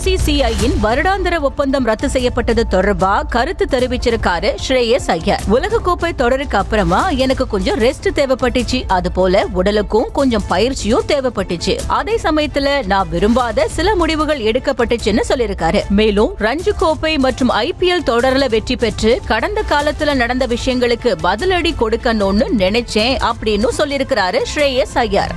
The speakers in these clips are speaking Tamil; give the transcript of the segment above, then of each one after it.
பிசிசிஐயின் வருடாந்திர ஒப்பந்தம் ரத்து செய்யப்பட்டது தொடர்பா கருத்து தெரிவிச்சிருக்காரு ஸ்ரேயஸ் ஐயர் உலகக்கோப்பை தொடருக்கு அப்புறமா எனக்கு கொஞ்சம் ரெஸ்ட் தேவைப்பட்டுச்சு அது போல உடலுக்கும் கொஞ்சம் பயிற்சியும் தேவைப்பட்டுச்சு அதே சமயத்துல நான் விரும்பாத சில முடிவுகள் எடுக்கப்பட்டுச்சுன்னு சொல்லியிருக்காரு மேலும் ரஞ்சு கோப்பை மற்றும் ஐபிஎல் தொடர்ல வெற்றி பெற்று கடந்த காலத்துல நடந்த விஷயங்களுக்கு பதிலடி கொடுக்கணும்னு நினைச்சேன் அப்படின்னு சொல்லியிருக்கிறாரு ஸ்ரேயஸ் ஐயர்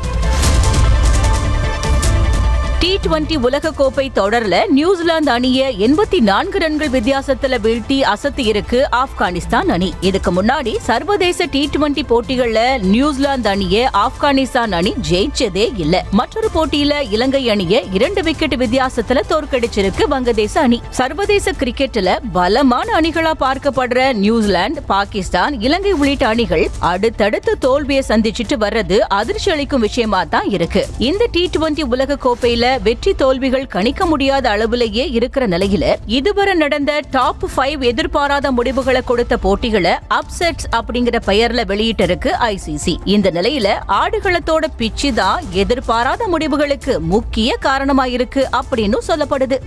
டி டுவெண்டி உலகக்கோப்பை தொடர்ல நியூசிலாந்து அணிய எண்பத்தி நான்கு ரன்கள் வித்தியாசத்துல வீழ்த்தி அசத்தி இருக்கு ஆப்கானிஸ்தான் அணி இதுக்கு முன்னாடி சர்வதேச டி டுவெண்டி போட்டிகள்ல நியூசிலாந்து அணிய ஆப்கானிஸ்தான் அணி ஜெயிச்சதே இல்ல மற்றொரு போட்டியில இலங்கை அணிய இரண்டு விக்கெட் வித்தியாசத்துல தோற்கடிச்சிருக்கு வங்கதேச அணி சர்வதேச கிரிக்கெட்ல பலமான அணிகளா பார்க்கப்படுற நியூசிலாந்து பாகிஸ்தான் இலங்கை உள்ளிட்ட அணிகள் அடுத்தடுத்து தோல்வியை சந்திச்சிட்டு வர்றது அதிர்ச்சி அளிக்கும் விஷயமா தான் இருக்கு இந்த டி டுவெண்டி உலக கோப்பையில வெற்றி தோல்விகள் கணிக்க முடியாத அளவிலேயே இருக்கிற நிலையில இதுவரை நடந்த டாப் ஃபைவ் எதிர்பாராத முடிவுகளை கொடுத்த போட்டிகளை அப்செட்ஸ் அப்படிங்கிற பெயர்ல வெளியிட்டிருக்கு ஐசிசி இந்த நிலையில ஆடுகளத்தோட பிச்சு தான் எதிர்பாராத முடிவுகளுக்கு முக்கிய காரணமா இருக்கு அப்படின்னு சொல்லப்படுது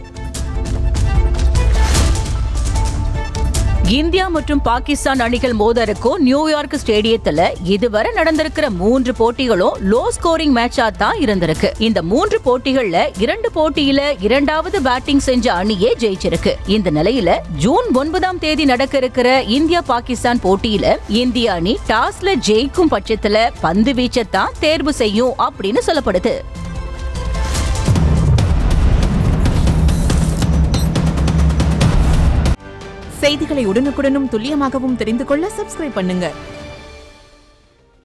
இந்தியா மற்றும் பாகிஸ்தான் அணிகள் மோத இருக்கும் நியூயார்க் ஸ்டேடியத்துல இதுவரை நடந்திருக்கிற மூன்று போட்டிகளும் லோ ஸ்கோரிங் மேட்சா தான் இருந்திருக்கு இந்த மூன்று போட்டிகள்ல இரண்டு போட்டியில இரண்டாவது பேட்டிங் செஞ்ச அணியே ஜெயிச்சிருக்கு இந்த நிலையில ஜூன் ஒன்பதாம் தேதி நடக்க இருக்கிற இந்தியா பாகிஸ்தான் போட்டியில இந்திய அணி டாஸ்ல ஜெயிக்கும் பட்சத்துல பந்து வீச்சத்தான் தேர்வு செய்யும் அப்படின்னு சொல்லப்படுது செய்திகளை உடனுக்குடனும் துல்லியமாகவும் தெரிந்து கொள்ள சப்ஸ்கிரைப் பண்ணுங்க